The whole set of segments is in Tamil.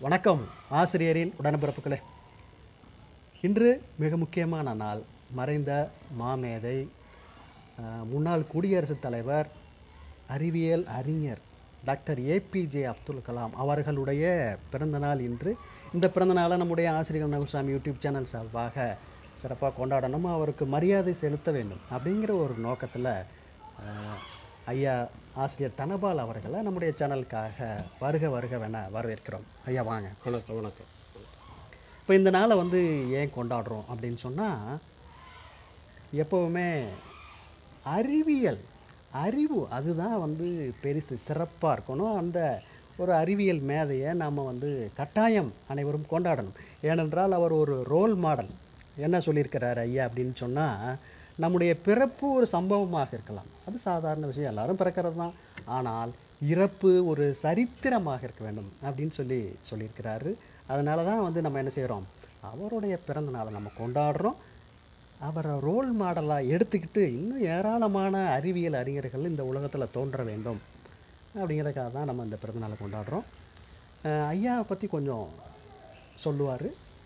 வணக்கம் ஆசிரியரின் உடன்பிறப்புகளே இன்று மிக முக்கியமான நாள் மறைந்த மாமேதை அஹ், முன்னாள் குடியரசுத் தலைவர் அறிவியல் அறிஞர் டாக்டர் ஏபிஜே அப்துல் கலாம் அவர்களுடைய பிறந்த நாள் இன்று இந்த பிறந்த நாளை நம்முடைய ஆசிரியர் நகுசாமி யூடியூப் சேனல் சார்பாக சிறப்பாக கொண்டாடணும் அவருக்கு மரியாதை செலுத்த வேண்டும் அப்படிங்கிற ஒரு நோக்கத்தில் ஐயா ஆசிரியர் தனபால் அவர்களை நம்முடைய சேனலுக்காக வருக வருகவென வரவேற்கிறோம் ஐயா வாங்க வணக்கம் வணக்கம் இப்போ இந்த நாளை வந்து ஏன் கொண்டாடுறோம் அப்படின்னு சொன்னால் எப்போவுமே அறிவியல் அறிவு அதுதான் வந்து பெருசு சிறப்பாக இருக்கணும் அந்த ஒரு அறிவியல் மேதையை நாம் வந்து கட்டாயம் அனைவரும் கொண்டாடணும் ஏனென்றால் அவர் ஒரு ரோல் மாடல் என்ன சொல்லியிருக்கிறார் ஐயா அப்படின்னு சொன்னால் நம்முடைய பிறப்பு ஒரு சம்பவமாக இருக்கலாம் அது சாதாரண விஷயம் எல்லாரும் பிறக்கிறது தான் ஆனால் இறப்பு ஒரு சரித்திரமாக இருக்க வேண்டும் அப்படின்னு சொல்லி சொல்லியிருக்கிறாரு அதனால தான் வந்து நம்ம என்ன செய்கிறோம் அவருடைய பிறந்த நாளை நம்ம கொண்டாடுறோம் அவரை ரோல் மாடலாக எடுத்துக்கிட்டு இன்னும் ஏராளமான அறிவியல் அறிஞர்கள் இந்த உலகத்தில் தோன்ற வேண்டும் அப்படிங்கிறதுக்காக தான் நம்ம இந்த பிறந்த நாளை கொண்டாடுறோம் அஹ் ஐயாவை பற்றி கொஞ்சம் சொல்லுவார்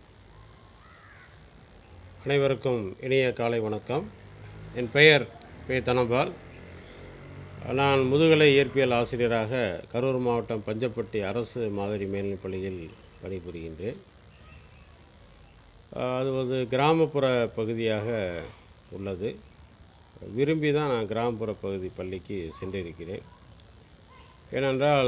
அனைவருக்கும் இனிய காலை வணக்கம் என் பெயர் பே தனபால் நான் முதுகலை இயற்பியல் ஆசிரியராக கரூர் மாவட்டம் பஞ்சப்பட்டி அரசு மாதிரி மேல்நிலைப் பள்ளியில் பணிபுரிகின்றேன் அஹ் அது ஒரு கிராமப்புற பகுதியாக உள்ளது விரும்பி தான் நான் கிராமப்புற பகுதி பள்ளிக்கு சென்றிருக்கிறேன் ஏனென்றால்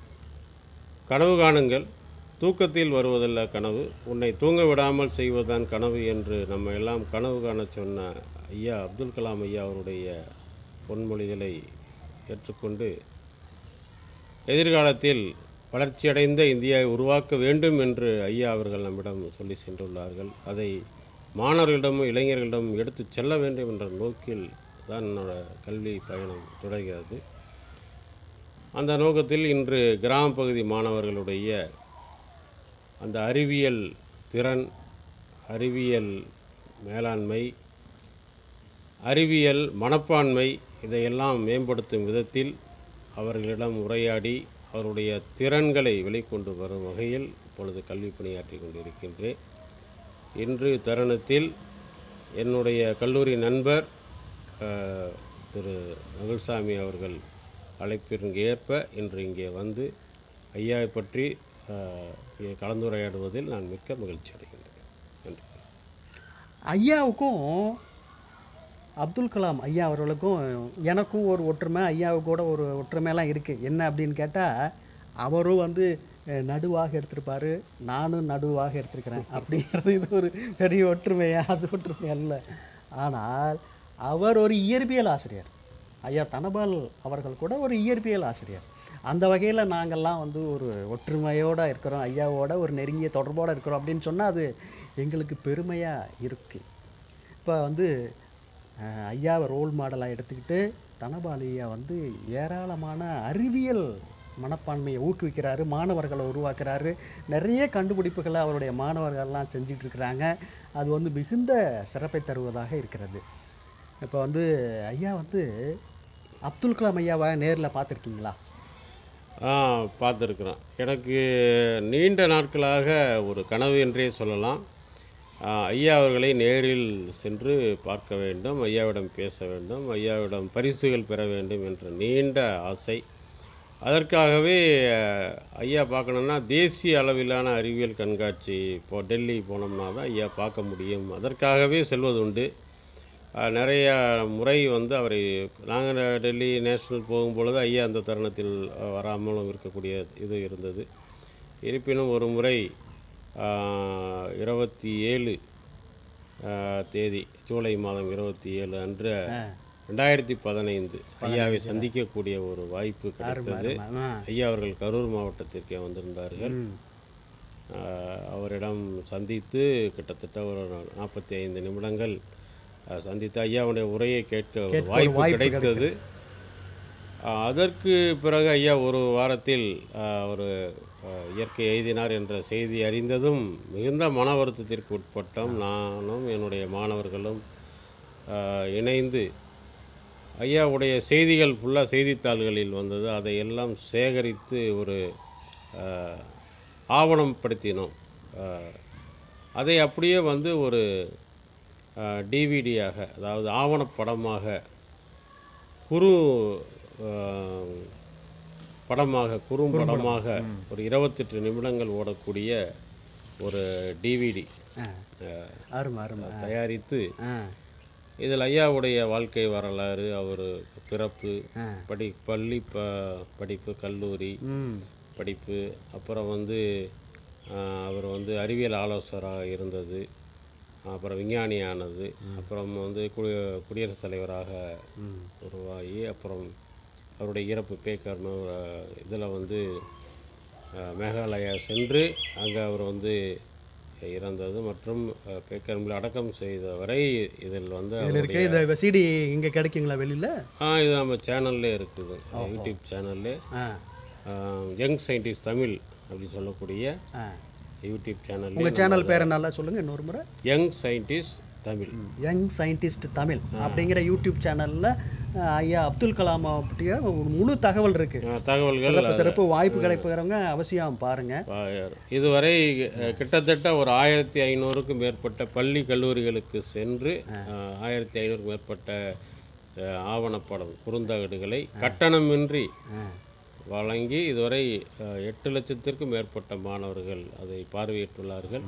கனவு காணுங்கள் தூக்கத்தில் வருவதல்ல கனவு உன்னை தூங்க விடாமல் செய்வதுதான் கனவு என்று நம்ம எல்லாம் கனவு காணச் சொன்ன ஐயா அப்துல் கலாம் ஐயா அவருடைய பொன்மொழிகளை ஏற்றுக்கொண்டு எதிர்காலத்தில் வளர்ச்சியடைந்த இந்தியாவை உருவாக்க வேண்டும் என்று ஐயா அவர்கள் நம்மிடம் சொல்லி சென்றுள்ளார்கள் அதை மாணவர்களிடமும் இளைஞர்களிடமும் எடுத்துச் செல்ல வேண்டும் என்ற நோக்கில் தான் என்னோட கல்வி பயணம் தொடர்கிறது அந்த நோக்கத்தில் இன்று கிராம பகுதி மாணவர்களுடைய அந்த அறிவியல் திறன் அறிவியல் மேலாண்மை அறிவியல் மனப்பான்மை இதையெல்லாம் மேம்படுத்தும் விதத்தில் அவர்களிடம் உரையாடி அவருடைய திறன்களை வெளிக்கொண்டு வரும் வகையில் இப்பொழுது கல்வி பணியாற்றி கொண்டிருக்கின்றேன் இன்று தருணத்தில் என்னுடைய கல்லூரி நண்பர் அஹ், திரு நகுல்சாமி அவர்கள் அழைப்பிற்கு ஏற்ப இன்று இங்கே வந்து ஐயாவை பற்றி அஹ், இங்கே கலந்துரையாடுவதில் நான் மிக்க மகிழ்ச்சி அடைகின்றேன் நன்றி ஐயாவுக்கும் அப்துல் கலாம் ஐயா அவர்களுக்கும் எனக்கும் ஒரு ஒற்றுமை ஐயாவுக்கு கூட ஒரு ஒற்றுமையெல்லாம் இருக்குது என்ன அப்படின்னு கேட்டால் அவரும் வந்து அஹ், நடுவாக எடுத்திருப்பாரு நானும் நடுவாக எடுத்திருக்கிறேன் அப்படிங்கிறது இது ஒரு பெரிய ஒற்றுமையா அது ஒற்றுமை அல்ல ஆனால் அவர் ஒரு இயற்பியல் ஆசிரியர் ஐயா தனபால் அவர்கள் கூட ஒரு இயற்பியல் ஆசிரியர் அந்த வகையில் நாங்கள்லாம் வந்து ஒரு ஒற்றுமையோடு இருக்கிறோம் ஐயாவோட ஒரு நெருங்கிய தொடர்போடு இருக்கிறோம் அப்படின்னு சொன்னால் அது எங்களுக்கு பெருமையாக இருக்குது இப்போ வந்து அஹ், ஐயாவை ரோல் மாடலாக எடுத்துக்கிட்டு தனபால் ஐயா வந்து ஏராளமான அறிவியல் மனப்பான்மையை ஊக்குவிக்கிறாரு மாணவர்களை உருவாக்குறாரு நிறைய கண்டுபிடிப்புகளை அவருடைய மாணவர்கள்லாம் செஞ்சுட்டு இருக்கிறாங்க அது வந்து மிகுந்த சிறப்பை தருவதாக இருக்கிறது இப்போ வந்து ஐயா வந்து அப்துல் கலாம் ஐயாவை நேரில் பார்த்துருக்கீங்களா ஆ பார்த்துருக்குறோம் எனக்கு நீண்ட நாட்களாக ஒரு கனவு என்றே சொல்லலாம் ஆ, ஐயா அவர்களை நேரில் சென்று பார்க்க வேண்டும் ஐயாவிடம் பேச வேண்டும் ஐயாவிடம் பரிசுகள் பெற வேண்டும் என்ற நீண்ட ஆசை அதற்காகவே அஹ், ஐயா பார்க்கணுன்னா தேசிய அளவிலான அறிவியல் கண்காட்சி இப்போ டெல்லி போனோம்னா தான் ஐயா பார்க்க முடியும் அதற்காகவே செல்வதுண்டு அஹ், நிறைய முறை வந்து அவரை நாங்கள் டெல்லி நேஷனல் போகும்பொழுது ஐயா அந்த தருணத்தில் அஹ், வராமலும் இருக்கக்கூடிய இது இருந்தது இருப்பினும் ஒரு முறை அஹ், இருபத்தி ஏழு அஹ், தேதி ஜூலை மாதம் இருபத்தி ஏழு அன்று ரெண்டாயிரத்தி பதினைந்து ஐயாவை சந்திக்கக்கூடிய ஒரு வாய்ப்பு கிடைத்தது ஆ ஐயா அவர்கள் கரூர் மாவட்டத்திற்கே வந்திருந்தார்கள் ம் ஆஹ் அவரிடம் சந்தித்து கிட்டத்தட்ட ஒரு நாற்பத்தி ஐந்து நிமிடங்கள் ஆஹ் சந்தித்து ஐயாவுடைய உரையை கேட்க ஒரு கேட்க ஒரு வாய்ப்பு வாய்ப்பு கிடைத்தது ஆஹ் அதற்கு பிறகு ஐயா ஒரு வாரத்தில் ஆஹ் ஒரு ஆஹ் இயற்கை எய்தினார் என்ற செய்தி அறிந்ததும் மிகுந்த மன வருத்தத்திற்கு உட்பட்டோம் நானும் என்னுடைய மாணவர்களும் ஆஹ் இணைந்து ஐயாவுடைய செய்திகள் ஃபுல்லாக செய்தித்தாள்களில் வந்தது அதையெல்லாம் சேகரித்து ஒரு ஆஹ், ஆவணம் படுத்தினோம் அஹ், அதை அப்படியே வந்து ஒரு டிவிடியாக அதாவது ஆவணப்படமாக குறு அஹ், படமாக குறும்படமாக ஒரு இருபத்தெட்டு நிமிடங்கள் ஓடக்கூடிய ஒரு டிவிடி ஆ அருமை அருமை தயாரித்து ஆ இதில் ஐயாவுடைய வாழ்க்கை வரலாறு அவர் பிறப்பு ஆ. படி பள்ளி ப படிப்பு கல்லூரி ம் படிப்பு அப்புறம் வந்து ஆஹ், அவர் வந்து அறிவியல் ஆலோசகராக இருந்தது அப்புறம் விஞ்ஞானி ஆனது அப்புறம் வந்து குடி குடியரசுத் தலைவராக ம் உருவாகி அப்புறம் அவருடைய இறப்பு பேக்கர் இதில் வந்து ஆஹ், மேகாலயா சென்று அங்கே அவர் வந்து இறந்தது மற்றும் ஆஹ், பேக்கர்மில் அடக்கம் செய்த வரை இதில் வந்து இதில் இருக்கு இந்த சிடி இங்கே கிடைக்குங்களா வெளியில் ஆ இது நம்ம சேனல்லே இருக்குது யூடியூப் சேனல்லே ஆ யங் சயின்டிஸ்ட் தமிழ் அப்படி சொல்லக்கூடிய ஆ யூடியூப் சேனல்லே உங்கள் சேனல் பேரை நல்லா சொல்லுங்கள் இன்னொரு முறை young scientist Tamil young scientist Tamil அப்படிங்கிற யூடியூப் சேனலில் ஐயா அப்துல் கலாம் பற்றிய ஒரு முழு தகவல் இருக்குது ஆ, தகவல்கள் சிறப்பு சிறப்பு வாய்ப்பு கிடைப்புகிறவங்க அவசியம் பாருங்கள் ஆ, இதுவரை அஹ், கிட்டத்தட்ட ஒரு ஆயிரத்தி ஐநூறுக்கும் மேற்பட்ட பள்ளி கல்லூரிகளுக்கு சென்று அஹ், ஆயிரத்தி ஐநூறுக்கும் மேற்பட்ட அஹ், ஆவணப்படம் குறுந்தகடுகளை கட்டணமின்றி வழங்கி இதுவரை அஹ், எட்டு லட்சத்திற்கும் மேற்பட்ட மாணவர்கள் அதை பார்வையிட்டுள்ளார்கள்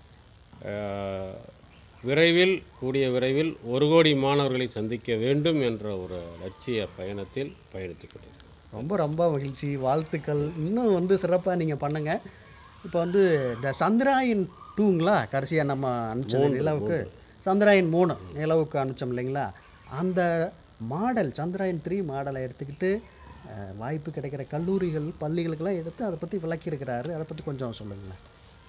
அஹ், விரைவில் கூடிய விரைவில் ஒரு கோடி மாணவர்களை சந்திக்க வேண்டும் என்ற ஒரு லட்சிய பயணத்தில் பயணித்துக் கொண்டிருக்கிறோம் ரொம்ப ரொம்ப மகிழ்ச்சி வாழ்த்துக்கள் இன்னும் வந்து சிறப்பாக நீங்கள் பண்ணுங்கள் இப்போ வந்து இந்த சந்திராயன் டூங்களா கடைசியாக நம்ம அனுப்பிச்சது நிலவுக்கு சந்திராயன் மூணு நிலவுக்கு அனுப்பிச்சோம் இல்லைங்களா அந்த மாடல் சந்திராயன் த்ரீ மாடலை எடுத்துக்கிட்டு அஹ், வாய்ப்பு கிடைக்கிற கல்லூரிகள் பள்ளிகளுக்கெல்லாம் எடுத்து அதை பற்றி விளக்கியிருக்கிறாரு அதை பற்றி கொஞ்சம் சொல்லுங்களேன்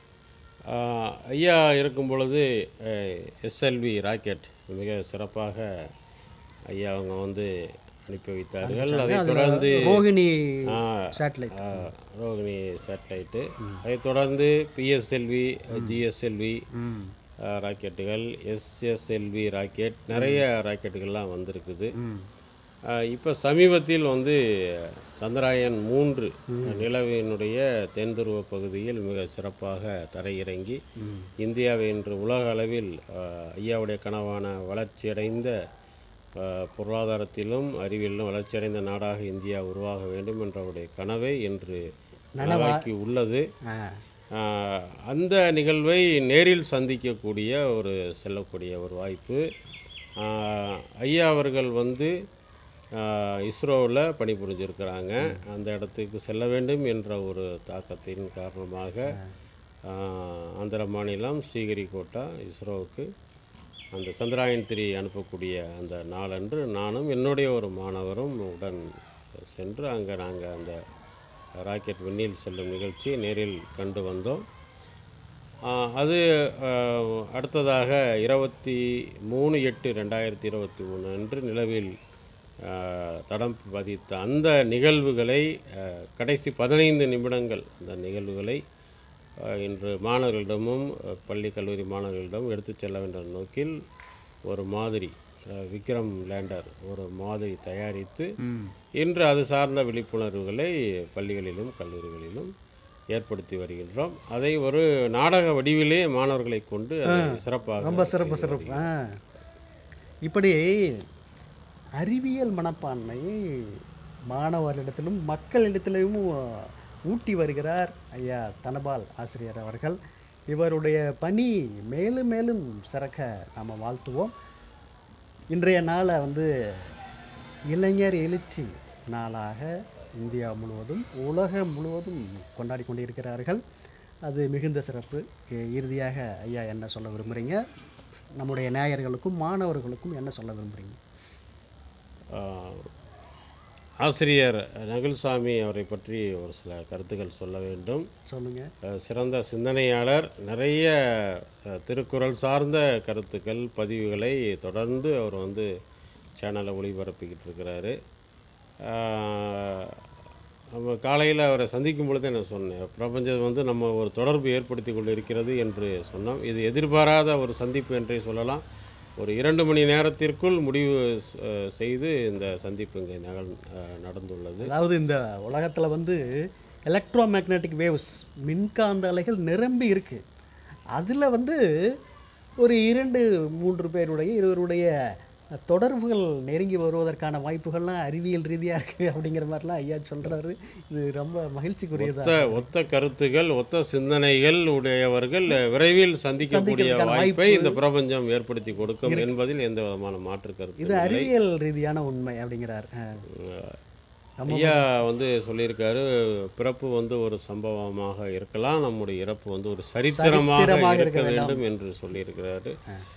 ஆஹ் ஐயா இருக்கும் பொழுது எஸ்எல்வி ராக்கெட் மிக சிறப்பாக ஐயா அவங்க வந்து அனுப்பி வைத்தார்கள் அதை தொடர்ந்து Rohini ah, satellite ah, Rohini satellite அதைத் தொடர்ந்து பிஎஸ்எல்வி ஜிஎஸ்எல்வி ம் ராக்கெட்டுகள் எஸ்எஸ்எல்வி ராக்கெட் நிறைய ராக்கெட்டுகள்லாம் வந்திருக்குது ம் இப்போ சமீபத்தில் வந்து சந்திராயன் மூன்று நிலவினுடைய தென் துருவ பகுதியில் மிக சிறப்பாக தரையிறங்கி இந்தியாவை இன்று உலக அளவில் அஹ், ஐயாவுடைய கனவான வளர்ச்சியடைந்த அஹ், பொருளாதாரத்திலும் அறிவியலிலும் வளர்ச்சியடைந்த நாடாக இந்தியா உருவாக வேண்டும் என்ற அவருடைய கனவை இன்று நனவாக்கி உள்ளது ஆ ஆஹ் அந்த நிகழ்வை நேரில் சந்திக்கக்கூடிய ஒரு செல்லக்கூடிய ஒரு வாய்ப்பு ஆஹ் ஐயா அவர்கள் வந்து இஸ்ரோவில் பணிபுரிஞ்சிருக்கிறாங்க அந்த இடத்துக்கு செல்ல வேண்டும் என்ற ஒரு தாக்கத்தின் காரணமாக ஆஹ் ஆந்திர மாநிலம் ஸ்ரீஹரிகோட்டா இஸ்ரோவுக்கு அந்த சந்திராயன் த்ரீ அனுப்பக்கூடிய அந்த நாளன்று நானும் என்னுடைய ஒரு மாணவரும் உடன் சென்று அங்கே நாங்கள் அந்த ராக்கெட் விண்ணில் செல்லும் நிகழ்ச்சியை நேரில் கண்டு வந்தோம் ஆஹ் அது ஆஹ், அடுத்ததாக இருபத்தி மூணு எட்டு ரெண்டாயிரத்தி இருபத்தி மூணு அன்று நிலவில் ஆஹ், தடம் பதித்த அந்த நிகழ்வுகளை ஆஹ், கடைசி பதினைந்து நிமிடங்கள் அந்த நிகழ்வுகளை ஆஹ், இன்று மாணவர்களிடமும் ஆஹ், பள்ளி கல்லூரி மாணவர்களிடம் எடுத்துச் செல்ல வேண்டிய நோக்கில் ஒரு மாதிரி ஆஹ், விக்ரம் லேண்டர் ஒரு மாதிரி தயாரித்து ம் இன்று அது சார்ந்த விழிப்புணர்வுகளை பள்ளிகளிலும் கல்லூரிகளிலும் ஏற்படுத்தி வருகின்றோம் அதை ஒரு நாடக வடிவிலே மாணவர்களை கொண்டு அதை சிறப்பாக ரொம்ப சிறப்பு சிறப்பு ஆ இப்படி அறிவியல் மனப்பான்மையை மாணவர்களிடத்திலும் மக்களிடத்திலும் ஊட்டி வருகிறார் ஐயா தனபால் ஆசிரியர் அவர்கள் இவருடைய பணி மேலும் மேலும் சிறக்க நாம் வாழ்த்துவோம் இன்றைய நாளை வந்து இளைஞர் எழுச்சி நாளாக இந்தியா முழுவதும் உலகம் முழுவதும் கொண்டாடி கொண்டிருக்கிறார்கள் அது மிகுந்த சிறப்பு இ- இறுதியாக ஐயா என்ன சொல்ல விரும்புகிறீங்க நம்முடைய நேயர்களுக்கும் மாணவர்களுக்கும் என்ன சொல்ல விரும்புகிறீங்க ஆஹ், ஆசிரியர் நகுல்சாமி அவரை பற்றி ஒரு சில கருத்துக்கள் சொல்ல வேண்டும் சொல்லுங்கள் அஹ், சிறந்த சிந்தனையாளர் நிறைய அஹ், திருக்குறள் சார்ந்த கருத்துக்கள் பதிவுகளை தொடர்ந்து அவர் வந்து சேனலில் ஒளிபரப்பிக்கிட்டு இருக்கிறாரு அஹ், நம்ம காலையில் அவரை சந்திக்கும் பொழுதே நான் சொன்னேன் பிரபஞ்சம் வந்து நம்ம ஒரு தொடர்பு ஏற்படுத்தி கொண்டு இருக்கிறது என்று சொன்னோம் இது எதிர்பாராத ஒரு சந்திப்பு என்றே சொல்லலாம் ஒரு இரண்டு மணி நேரத்திற்குள் முடிவு அஹ், செய்து இந்த சந்திப்பு இங்கே நகல் அஹ், நடந்துள்ளது அதாவது இந்த உலகத்தில் வந்து எலக்ட்ரோ மேக்னெட்டிக் வேவ்ஸ் மின்காந்த அலைகள் நிரம்பி இருக்கு அதில் வந்து ஒரு இரண்டு மூன்று பேருடைய இருவருடைய தொடர்புகள் நெருங்கி வருவதற்கான வாய்ப்புகள்லாம் அறிவியல் ரீதியாக இருக்குது அப்படிங்கிற மாதிரிலாம் ஐயா சொல்கிறாரு இது ரொம்ப மகிழ்ச்சிக்குரியதா ஒத்த ஒத்த கருத்துகள் ஒத்த சிந்தனைகள் உடையவர்கள் விரைவில் சந்திக்கக்கூடிய சந்திக்கிறதுக்கான வாய்ப்பை இந்த பிரபஞ்சம் ஏற்படுத்தி கொடுக்கும் என்பதில் எந்த விதமான மாற்று கருத்து இது அறிவியல் ரீதியான உண்மை அப்படிங்கிறார் அஹ், ஐயா வந்து சொல்லியிருக்காரு பிறப்பு வந்து ஒரு சம்பவமாக இருக்கலாம் நம்முடைய இறப்பு வந்து ஒரு சரித்திரமாக சரித்திரமாக இருக்க இருக்க வேண்டும் என்று சொல்லியிருக்கிறாரு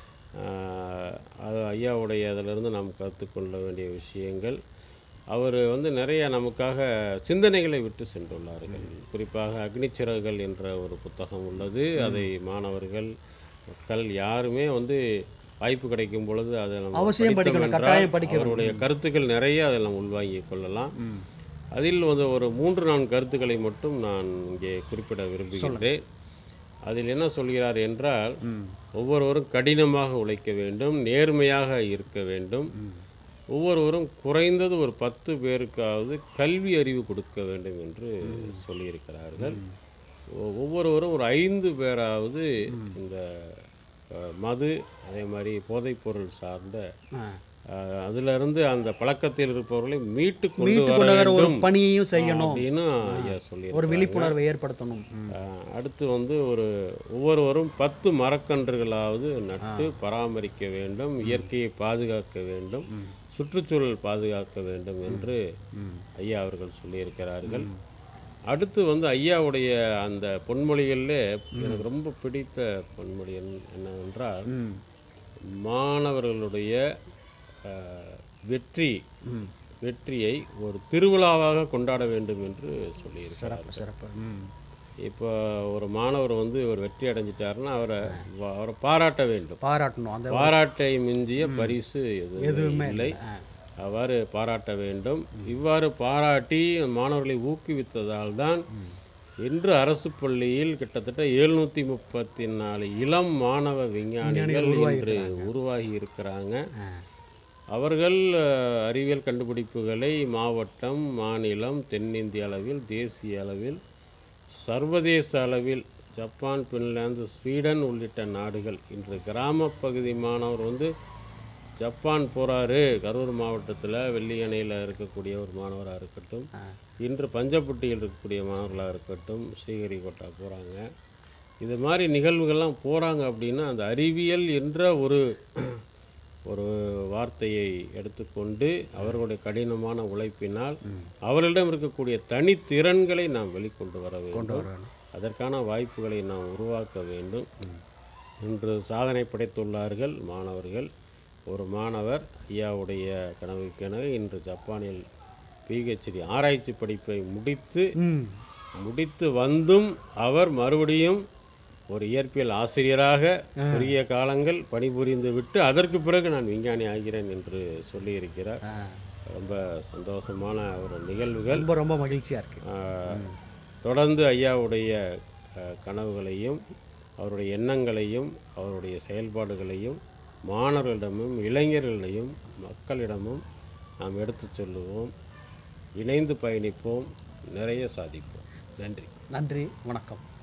ஆஹ், அது ஐயாவுடைய அதிலிருந்து நாம் கற்றுக்கொள்ள வேண்டிய விஷயங்கள் அவர் வந்து நிறைய நமக்காக சிந்தனைகளை விட்டு சென்றுள்ளார்கள் குறிப்பாக அக்னிச்சிறகுகள் என்ற ஒரு புத்தகம் உள்ளது அதை மாணவர்கள் மக்கள் யாருமே வந்து வாய்ப்பு கிடைக்கும் பொழுது அதை நம்ம அவசியம் படித்தோம் படிக்கணும், என்றால் கட்டாயம் படிக்க வேண்டும். அவருடைய கருத்துக்கள் நிறைய அதில் நம்ம உள்வாங்கிக் கொள்ளலாம் அதில் வந்து ஒரு மூன்று நான்கு கருத்துக்களை மட்டும் நான் இங்கே குறிப்பிட விரும்புகின்றேன் அதில் என்ன சொல்கிறார் என்றால் ஒவ்வொருவரும் கடினமாக உழைக்க வேண்டும் நேர்மையாக இருக்க வேண்டும் ஒவ்வொருவரும் குறைந்தது ஒரு பத்து பேருக்காவது கல்வி அறிவு கொடுக்க வேண்டும் என்று சொல்லியிருக்கிறார்கள் ஒ- ஒவ்வொருவரும் ஒரு ஐந்து பேராவது இந்த அஹ், மது அதே மாதிரி போதைப்பொருள் சார்ந்த அஹ், அஹ், அதிலிருந்து அந்த பழக்கத்தில் இருப்பவர்களை மீட்டு கொண்டு மீட்டு வர கொண்டு வர ஒரு வேண்டும் பணியையும் செய்யணும் அப்படின்னு ஐயா சொல்லி ஒரு விழிப்புணர்வை ஏற்படுத்தணும் ம். அடுத்து வந்து ஒரு ஒவ்வொருவரும் பத்து மரக்கன்றுகளாவது நட்டு பராமரிக்க வேண்டும் இயற்கையை பாதுகாக்க வேண்டும் சுற்றுச்சூழல் பாதுகாக்க வேண்டும் என்று ஐயா அவர்கள் சொல்லியிருக்கிறார்கள் அடுத்து வந்து ஐயாவுடைய அந்த பொன்மொழிகளில் எனக்கு ரொம்ப பிடித்த பொன்மொழி என்ன- என்னவென்றால் ம். மாணவர்களுடைய அஹ், வெற்றி வெற்றியை ஒரு திருவிழாவாக கொண்டாட வேண்டும் என்று சொல்லியிருக்கிறார் சிறப்பு சிறப்பு ம். இப்போ ஒரு மாணவர் வந்து ஒரு வெற்றி அடைஞ்சிட்டாருன்னா அவரை அவரை பாராட்ட வேண்டும் பாராட்டணும் அந்த பாராட்டை மிஞ்சிய பரிசு எதுவுமே இல்லை ஆ. அவ்வாறு பாராட்ட வேண்டும் இவ்வாறு பாராட்டி மாணவர்களை ஊக்குவித்ததால் தான் இன்று அரசு பள்ளியில் கிட்டத்தட்ட எழுநூற்றி முப்பத்தி நாலு இளம் மாணவ விஞ்ஞானிகள் இன்று உருவாகி இருக்கிறாங்க ஆ. அவர்கள் அஹ், அறிவியல் கண்டுபிடிப்புகளை மாவட்டம் மாநிலம் தென்னிந்திய அளவில் தேசிய அளவில் சர்வதேச அளவில் ஜப்பான் பின்லாந்து ஸ்வீடன் உள்ளிட்ட நாடுகள் இன்று கிராம பகுதி மாணவர் வந்து ஜப்பான் போகிறாரு கரூர் மாவட்டத்தில் வெள்ளியணையில் இருக்கக்கூடிய ஒரு மாணவராக இருக்கட்டும் இன்று பஞ்சப்பட்டியில் இருக்கக்கூடிய மாணவர்களாக இருக்கட்டும் ஸ்ரீஹரிகோட்டா போகிறாங்க இது மாதிரி நிகழ்வுகள்லாம் போகிறாங்க அப்படின்னா அந்த அறிவியல் என்ற ஒரு ஒரு வார்த்தையை எடுத்துக்கொண்டு அவர்களுடைய கடினமான உழைப்பினால் அவர்களிடம் இருக்கக்கூடிய தனித்திறன்களை நாம் வெளிக்கொண்டு வர வேண்டும் வரணும். அதற்கான வாய்ப்புகளை நாம் உருவாக்க வேண்டும் இன்று சாதனை படைத்துள்ளார்கள் மாணவர்கள் ஒரு மாணவர் ஐயாவுடைய கனவுக்கென இன்று ஜப்பானில் பிஹெச்டி ஆராய்ச்சி படிப்பை முடித்து ம். முடித்து வந்தும் அவர் மறுபடியும் ஒரு இயற்பியல் ஆசிரியராக குறுகிய காலங்கள் பணிபுரிந்து விட்டு அதற்கு பிறகு நான் விஞ்ஞானி ஆகிறேன் என்று சொல்லியிருக்கிறார் ஆ. ரொம்ப சந்தோஷமான ஒரு நிகழ்வுகள் ரொம்ப ரொம்ப மகிழ்ச்சியா இருக்கு ஆஹ், தொடர்ந்து ஐயாவுடைய அஹ், கனவுகளையும் அவருடைய எண்ணங்களையும் அவருடைய செயல்பாடுகளையும் மாணவர்களிடமும் இளைஞர்களிடையும் மக்களிடமும் நாம் எடுத்துச் சொல்லுவோம் இணைந்து பயணிப்போம் நிறைய சாதிப்போம் நன்றி நன்றி வணக்கம்